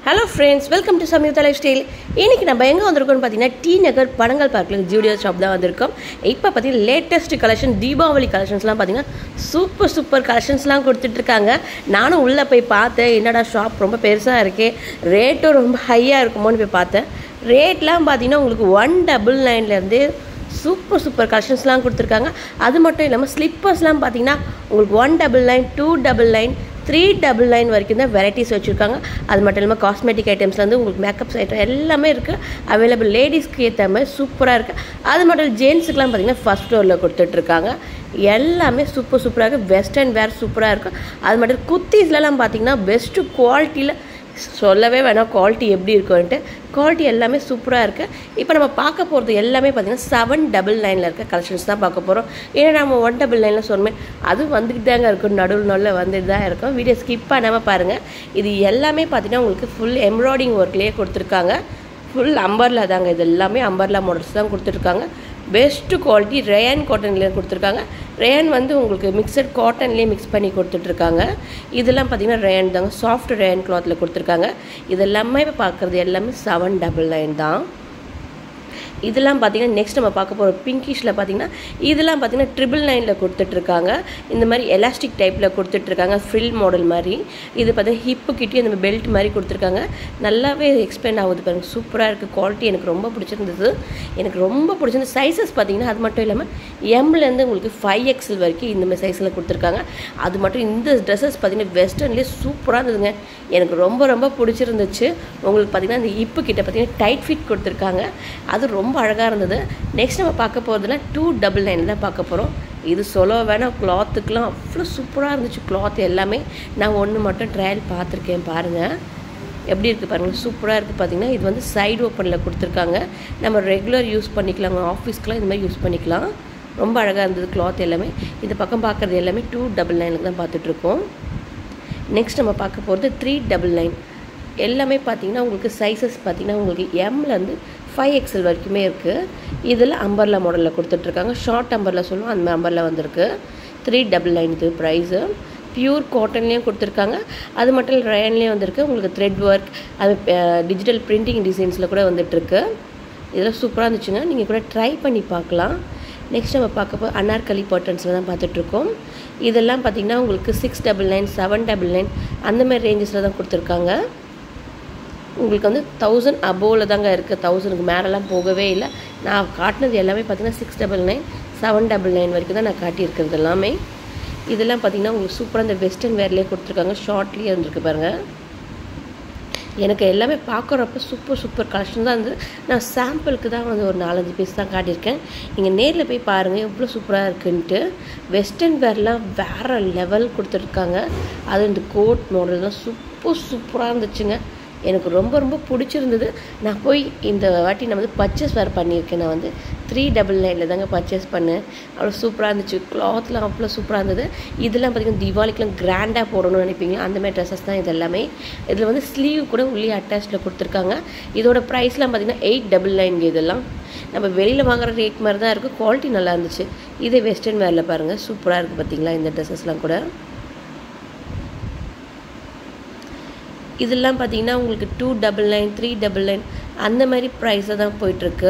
hello friends welcome to Samyuktha lifestyle இன்றைக்கி நம்ம எங்கே வந்திருக்கோம்னு பார்த்தீங்கன்னா டி நகர் பனங்கல் பார்க்கில் ஜூடியோ ஷாப் தான் வந்திருக்கோம் இப்போ பார்த்தீங்கன்னா லேட்டஸ்ட் கலெக்ஷன் தீபாவளி கலெக்ஷன்ஸ்லாம் பார்த்தீங்கன்னா சூப்பர் சூப்பர் கலெக்ஷன்ஸ்லாம் கொடுத்துட்ருக்காங்க நானும் உள்ளே போய் பார்த்தேன் என்னடா ஷாப் ரொம்ப பெருசாக இருக்கே ரேட்டும் ரொம்ப ஹையாக இருக்குமோன்னு போய் பார்த்தேன் ரேட்லாம் பார்த்தீங்கன்னா உங்களுக்கு ஒன் டபுள் நைன்லேருந்து சூப்பர் சூப்பர் கலெக்ஷன்ஸ்லாம் கொடுத்துருக்காங்க அது மட்டும் இல்லாமல் ஸ்லிப்பர்ஸ்லாம் பார்த்தீங்கன்னா உங்களுக்கு one double nine two double nine three double nine வரைக்கும் தான் வெரைட்டிஸ் வச்சுருக்காங்க அது மட்டும் இல்லாமல் காஸ்மெட்டிக் ஐட்டம்ஸ்லேருந்து உங்களுக்கு மேக்கப்ஸ் ஐட்டம் எல்லாமே இருக்குது அவைலபிள் லேடிஸ்க்கு ஏற்ற மாதிரி சூப்பராக இருக்குது அது மட்டும் இல்லை ஜென்ஸுக்குலாம் பார்த்தீங்கன்னா ஃபஸ்ட் ஃப்ளோரில் கொடுத்துட்ருக்காங்க எல்லாமே சூப்பர் சூப்பராக இருக்குது வெஸ்டர்ன் வேர் சூப்பராக இருக்குது அது மட்டும் குர்த்தீஸ்லலாம் பார்த்தீங்கன்னா பெஸ்ட்டு குவாலிட்டியில் சொல்லவே வேணாம் குவாலிட்டி எப்படி இருக்குன்ட்டு குவாலிட்டி எல்லாமே சூப்பராக இருக்குது இப்போ நம்ம பார்க்க போகிறது எல்லாமே பார்த்தீங்கன்னா செவன் டபுள் நைனில் இருக்க கலெக்ஷன்ஸ் தான் பார்க்க போகிறோம் ஏன்னா நம்ம ஒன் டபுள் நைனில் சொன்னோமே அது வந்துட்டு தாங்க இருக்கும் நடுவில் நடுவில் வந்துட்டு தான் இருக்கும் வீடியோ ஸ்கிப் பண்ணாமல் பாருங்கள் இது எல்லாமே பார்த்தீங்கன்னா உங்களுக்கு ஃபுல் எம்ப்ராய்டிங் ஒர்க்லேயே கொடுத்துருக்காங்க ஃபுல் அம்பர்லா தாங்க இது எல்லாமே அம்பர்லா மாடல்ஸ் தான் கொடுத்துருக்காங்க பெஸ்ட்டு குவாலிட்டி ரேயான் காட்டன்லேயே கொடுத்துருக்காங்க ரேயான் வந்து உங்களுக்கு மிக்சட் காட்டன்லேயே மிக்ஸ் பண்ணி கொடுத்துட்ருக்காங்க இதெல்லாம் பார்த்தீங்கன்னா ரேயான் தாங்க சாஃப்ட் ரேயான் கிளாத்தில் கொடுத்துருக்காங்க இது எல்லாமே இப்போ பார்க்குறது எல்லாமே செவன் டபுள் நைன் தான் இதெல்லாம் பார்த்தீங்கன்னா நெக்ஸ்ட் நம்ம பார்க்க போகிற பிங்கிஷில் பார்த்தீங்கன்னா இதெல்லாம் பார்த்தீங்கன்னா ட்ரிபிள் நைனில் கொடுத்துட்ருக்காங்க இந்த மாதிரி எலாஸ்டிக் டைப்பில் கொடுத்துட்ருக்காங்க ஃப்ரில் மாடல் மாதிரி இது பார்த்தீங்கன்னா ஹிப்பு கிட்டே இந்த பெல்ட் மாதிரி கொடுத்துருக்காங்க நல்லாவே எக்ஸ்பெண்ட் ஆகுது பாருங்கள் சூப்பராக இருக்குது குவாலிட்டி எனக்கு ரொம்ப பிடிச்சிருந்தது எனக்கு ரொம்ப பிடிச்சிருந்த சைஸஸ் பார்த்தீங்கன்னா அது மட்டும் இல்லாமல் எம்லேருந்து உங்களுக்கு ஃபைவ் எக்ஸல் வரைக்கும் இந்த மாதிரி சைஸில் கொடுத்துருக்காங்க அது மட்டும் இந்த ட்ரெஸ்ஸஸ் பார்த்தீங்கன்னா வெஸ்டர்ன்லேயே சூப்பராக இருந்ததுங்க எனக்கு ரொம்ப ரொம்ப பிடிச்சிருந்துச்சு உங்களுக்கு பார்த்தீங்கன்னா இந்த இப்பு கிட்ட பார்த்தீங்கன்னா டைட் ஃபிட் கொடுத்துருக்காங்க அது ரொம்ப அழகாக இருந்தது நெக்ஸ்ட் நம்ம பார்க்க போகிறதுல டூ டபுள் நைன் தான் பார்க்க போகிறோம் இது சொல்ல வேணாம் கிளாத்துக்கெலாம் அவ்வளோ சூப்பராக இருந்துச்சு கிளாத் எல்லாமே நான் ஒன்று மட்டும் ட்ரையல் பார்த்துருக்கேன் பாருங்கள் எப்படி இருக்குது பாருங்கள் சூப்பராக இருக்குது பார்த்தீங்கன்னா இது வந்து சைடு ஓப்பனில் கொடுத்துருக்காங்க நம்ம ரெகுலர் யூஸ் பண்ணிக்கலாங்க ஆஃபீஸ்க்கெலாம் இது மாதிரி யூஸ் பண்ணிக்கலாம் ரொம்ப அழகாக இருந்தது கிளாத் எல்லாமே இந்த பக்கம் பார்க்குறது எல்லாமே டூ டபுள் நைனுக்கு தான் பார்த்துட்ருக்கோம் நெக்ஸ்ட் நம்ம பார்க்க போகிறது த்ரீ டபுள் நைன் எல்லாமே பார்த்தீங்கன்னா உங்களுக்கு சைஸஸ் பார்த்தீங்கன்னா உங்களுக்கு எம்லேருந்து ஃபைவ் எக்ஸல் வரைக்குமே இருக்குது இதில் அம்பர்லா மாடலில் கொடுத்துட்ருக்காங்க ஷார்ட் அம்பர்லா சொல்லுவோம் அந்த அம்பர்லா வந்திருக்கு த்ரீ டபுள் நைன் இது ப்ரைஸு பியூர் காட்டன்லேயும் கொடுத்துருக்காங்க அது மட்டும் இல்லை ரயன்லேயும் வந்திருக்கு உங்களுக்கு த்ரெட் ஒர்க் அது டிஜிட்டல் பிரிண்டிங் டிசைன்ஸில் கூட வந்துட்டுருக்கு இதெல்லாம் சூப்பராக இருந்துச்சுங்க நீங்கள் கூட ட்ரை பண்ணி பார்க்கலாம் நெக்ஸ்ட் நம்ம பார்க்க போ அனார்கலி பாட்டன்ஸில் தான் பார்த்துட்ருக்கோம் இதெல்லாம் பார்த்திங்கன்னா உங்களுக்கு six double nine seven double nine அந்தமாதிரி ரேஞ்சஸில் தான் கொடுத்துருக்காங்க உங்களுக்கு வந்து தௌசண்ட் அபோவில் தாங்க இருக்குது தௌசண்ட்க்கு மேலெலாம் போகவே இல்லை நான் காட்டினது எல்லாமே பார்த்தீங்கன்னா six double nine seven double nine வரைக்கும் தான் நான் காட்டியிருக்கிறது எல்லாமே இதெல்லாம் பார்த்தீங்கன்னா உங்களுக்கு சூப்பராக இந்த வெஸ்டர்ன் வேர்லேயே கொடுத்துருக்காங்க ஷார்ட்லேயே இருந்திருக்கு பாருங்கள் எனக்கு எல்லாமே பார்க்குறப்ப சூப்பர் சூப்பர் கலெக்ஷன் தான் இருந்தது நான் சாம்பிளுக்கு தான் வந்து ஒரு நாலஞ்சு பீஸ் தான் காட்டியிருக்கேன் நீங்கள் நேரில் போய் பாருங்கள் எவ்வளோ சூப்பராக இருக்குன்ட்டு வெஸ்டர்ன் வேர்லாம் வேறு லெவல் கொடுத்துருக்காங்க அது இந்த கோட் மாடல்லாம் சூப்பர் சூப்பராக இருந்துச்சுங்க எனக்கு ரொம்ப ரொம்ப பிடிச்சிருந்தது நான் போய் இந்த வாட்டி நான் வந்து பர்ச்சேஸ் வேறு பண்ணியிருக்கேன் நான் வந்து த்ரீ டபுள் நைனில் தாங்க பர்ச்சேஸ் பண்ணேன் அவ்வளோ சூப்பராக இருந்துச்சு கிளாத்லாம் அவ்வளோ சூப்பராக இருந்தது இதெல்லாம் பார்த்திங்கன்னா தீபாவளிக்கெலாம் கிராண்டாக போடணும்னு நினைப்பீங்க அந்த மாதிரி ட்ரெஸ்ஸஸ் தான் இது எல்லாமே இதில் வந்து ஸ்லீவ் கூட உள்ளே அட்டாச்சில் கொடுத்துருக்காங்க இதோட ப்ரைஸ்லாம் பார்த்திங்கன்னா எயிட் டபுள் நைன்ங்க இதெல்லாம் நம்ம வெளியில் வாங்குற ரேட் மாதிரி தான் இருக்குது குவாலிட்டி நல்லா இருந்துச்சு இதே வெஸ்டர்ன் வேரில் பாருங்கள் சூப்பராக இருக்குது பார்த்திங்களா இந்த ட்ரெஸ்ஸஸ்லாம் கூட இதெல்லாம் பார்த்தீங்கன்னா உங்களுக்கு two double nine three double nine அந்த மாதிரி ப்ரைஸில் தான் போயிட்டுருக்கு